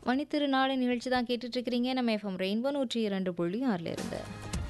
மணித்திருநாடு நிகழ்ச்சி தான் கேட்டுட்டு இருக்கிறீங்க நம்ம எஃப்எம் ரெயின்போ நூற்றி இரண்டு புள்ளி ஆறில் இருந்து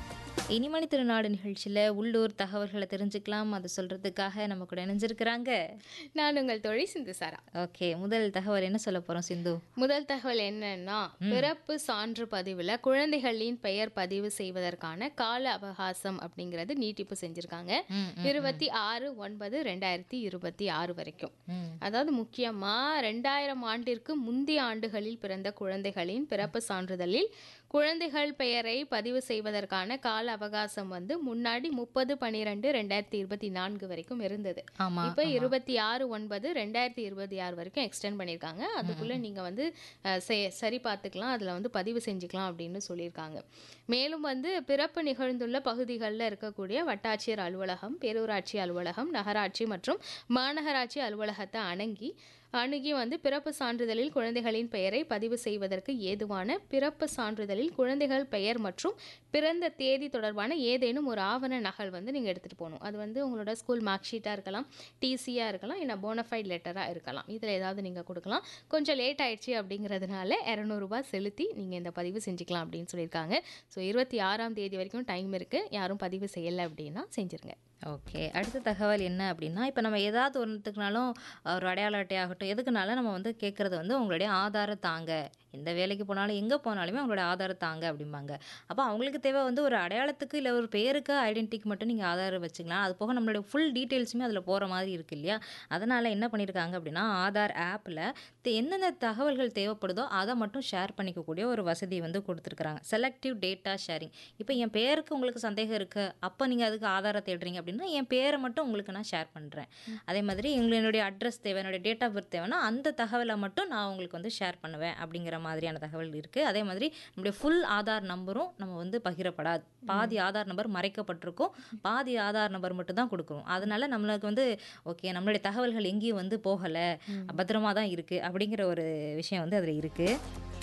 இனி மணித்திருநாடு நிகழ்ச்சியில் உள்ளூர் தகவல்களை தெரிஞ்சுக்கலாம் அதை சொல்கிறதுக்காக நம்ம கூட இணைஞ்சிருக்கிறாங்க நான் உங்கள் தொழில் சிந்து சாரா ஓகே முதல் தகவல் என்ன சொல்ல போகிறோம் சிந்து முதல் தகவல் என்னன்னா பிறப்பு சான்று பதிவில் குழந்தைகளின் பெயர் பதிவு செய்வதற்கான கால அவகாசம் அப்படிங்கிறது நீட்டிப்பு செஞ்சிருக்காங்க இருபத்தி ஆறு ஒன்பது ரெண்டாயிரத்தி இருபத்தி ஆறு வரைக்கும் அதாவது முக்கியமா ரெண்டாயிரம் ஆண்டிற்கு முந்தைய ஆண்டுகளில் பிறந்த குழந்தைகளின் பிறப்பு சான்றிதழில் குழந்தைகள் பெயரை பதிவு செய்வதற்கான கால அவகாசம் வந்து முன்னாடி முப்பது பன்னிரெண்டு ரெண்டாயிரத்தி இருபத்தி நான்கு வரைக்கும் இருந்தது ஆமாம் இப்போ இருபத்தி ஆறு ஒன்பது ரெண்டாயிரத்தி இருபத்தி ஆறு வரைக்கும் எக்ஸ்டெண்ட் பண்ணியிருக்காங்க அதுக்குள்ளே நீங்கள் வந்து அஹ், செ- சரி பார்த்துக்கலாம் அதில் வந்து பதிவு செஞ்சுக்கலாம் அப்படின்னு சொல்லியிருக்காங்க மேலும் வந்து பிறப்பு நிகழ்ந்துள்ள பகுதிகளில் இருக்கக்கூடிய வட்டாட்சியர் அலுவலகம் பேரூராட்சி அலுவலகம் நகராட்சி மற்றும் மாநகராட்சி அலுவலகத்தை அணுகி அணுகி வந்து பிறப்பு சான்றிதழில் குழந்தைகளின் பெயரை பதிவு செய்வதற்கு ஏதுவான பிறப்பு சான்றிதழில் குழந்தைகள் பெயர் மற்றும் பிறந்த தேதி தொடர்பான ஏதேனும் ஒரு ஆவண நகல் வந்து நீங்கள் எடுத்துகிட்டு போகணும் அது வந்து உங்களோட ஸ்கூல் மார்க் ஷீட்டாக இருக்கலாம் டிசியாக இருக்கலாம் இல்லை போனஃபைட் லெட்டராக இருக்கலாம் இதில் ஏதாவது நீங்கள் கொடுக்கலாம் கொஞ்சம் லேட் ஆயிடுச்சு அப்படிங்கிறதுனால இரநூறுபா செலுத்தி நீங்கள் இந்த பதிவு செஞ்சுக்கலாம் அப்படின்னு சொல்லியிருக்காங்க ஸோ இருபத்தி ஆறாம் தேதி வரைக்கும் டைம் இருக்குது யாரும் பதிவு செய்யலை அப்படின்னா செஞ்சுருங்க ஓகே அடுத்த தகவல் என்ன அப்படின்னா இப்போ நம்ம ஏதாவது ஒன்றுத்துக்குனாலும் ஒரு அடையாள அட்டையாகட்டும் எதுக்குனாலும் நம்ம வந்து கேட்குறது வந்து உங்களுடைய ஆதாரம் தாங்க எந்த வேலைக்கு போனாலும் எங்கே போனாலுமே அவங்களோட ஆதாரம் தாங்க அப்படிம்பாங்க அப்போ அவங்களுக்கு தேவை வந்து ஒரு அடையாளத்துக்கு இல்லை ஒரு பேருக்கு ஐடென்டிட்டிக்கு மட்டும் நீங்கள் ஆதாரம் வச்சுக்கலாம் அது போக நம்மளுடைய ஃபுல் டீட்டெயில்ஸுமே அதில் போகிற மாதிரி இருக்கு இல்லையா அதனால் என்ன பண்ணியிருக்காங்க அப்படின்னா ஆதார் ஆப்பில் எந்தெந்த தகவல்கள் தேவைப்படுதோ அதை மட்டும் ஷேர் பண்ணிக்கக்கூடிய ஒரு வசதி வந்து கொடுத்துருக்குறாங்க செலக்டிவ் டேட்டா ஷேரிங் இப்போ என் பேருக்கு உங்களுக்கு சந்தேகம் இருக்குது அப்போ நீங்கள் அதுக்கு ஆதாரம் தேடுறீங்க அப்படின்னா என் பேரை மட்டும் உங்களுக்கு நான் ஷேர் பண்ணுறேன் அதே மாதிரி எங்களுடைய அட்ரஸ் தேவை என்னுடைய டேட் ஆஃப் பர்த் தேவைன்னா அந்த தகவலை மட்டும் நான் உங்களுக்கு வந்து ஷேர் பண்ணுவேன் அப்படிங்கிற மாதிரியான தகவல் இருக்குது அதே மாதிரி நம்முடைய ஃபுல் ஆதார் நம்பரும் நம்ம வந்து பகிரப்படாது பாதி ஆதார் நம்பர் மறைக்கப்பட்டிருக்கும் பாதி ஆதார் நம்பர் மட்டும் தான் கொடுக்கணும் அதனால நம்மளுக்கு வந்து ஓகே நம்மளுடைய தகவல்கள் எங்கேயும் வந்து போகலை பத்திரமா தான் இருக்குது அப்படிங்கிற ஒரு விஷயம் வந்து அதில் இருக்குது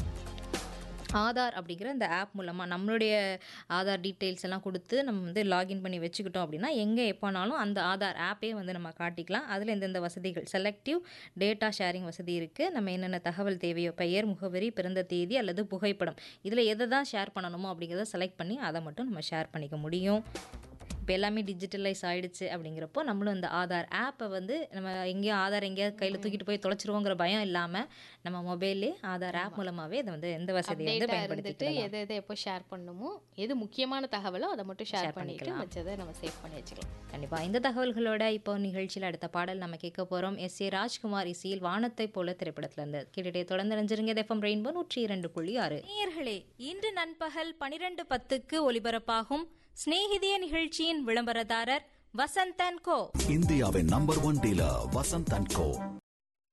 ஆதார் அப்படிங்கிற இந்த ஆப் மூலமாக நம்மளுடைய ஆதார் டீட்டெயில்ஸ் எல்லாம் கொடுத்து நம்ம வந்து லாகின் பண்ணி வச்சுக்கிட்டோம் அப்படின்னா எங்கே எப்போனாலும் அந்த ஆதார் ஆப்பே வந்து நம்ம காட்டிக்கலாம் அதில் இந்தந்த வசதிகள் செலக்டிவ் டேட்டா ஷேரிங் வசதி இருக்குது நம்ம என்னென்ன தகவல் தேவையோ பெயர் முகவரி பிறந்த தேதி அல்லது புகைப்படம் இதில் எதை தான் ஷேர் பண்ணணுமோ அப்படிங்கிறத செலக்ட் பண்ணி அதை மட்டும் நம்ம ஷேர் பண்ணிக்க முடியும் இப்போ எல்லாமே டிஜிட்டலைஸ் ஆயிடுச்சு அப்படிங்கிறப்போ நம்மளும் இந்த ஆதார் ஆப்பை வந்து நம்ம எங்கேயும் ஆதார் எங்கேயாவது கையில் தூக்கிட்டு போய் தொலைச்சிருவோங்கிற பயம் இல்லாமல் நம்ம மொபைல்லே ஆதார் ஆப் மூலமாகவே இதை வந்து எந்த வசதியை வந்து டேட்டா இருந்துட்டு பயன்படுத்திக்கலாம் எதை எதை எப்போ ஷேர் பண்ணணுமோ எது முக்கியமான தகவலோ அதை மட்டும் ஷேர் பண்ணிட்டு வச்சதை நம்ம சேவ் பண்ணி வச்சுக்கலாம் கண்டிப்பாக இந்த தகவல்களோட இப்போ நிகழ்ச்சியில் அடுத்த பாடல் நம்ம கேட்க போகிறோம் எஸ் ஏ ராஜ்குமார் இசையில் வானத்தை போல திரைப்படத்துல இருந்து கேட்டுட்டே தொடர்ந்து நினைஞ்சிருங்க எஃப்எம் ரெயின்போ நூற்றி இரண்டு புள்ளி ஆறு நேயர்களே இன்று நண்பகல் பனிரெண்டு பத்துக்கு ஒலிபரப்பாகும் சிநேகிதிய நிகழ்ச்சியின் விளம்பரதாரர் வசந்தன் கோ இந்தியாவின் number one dealer Vasanth and go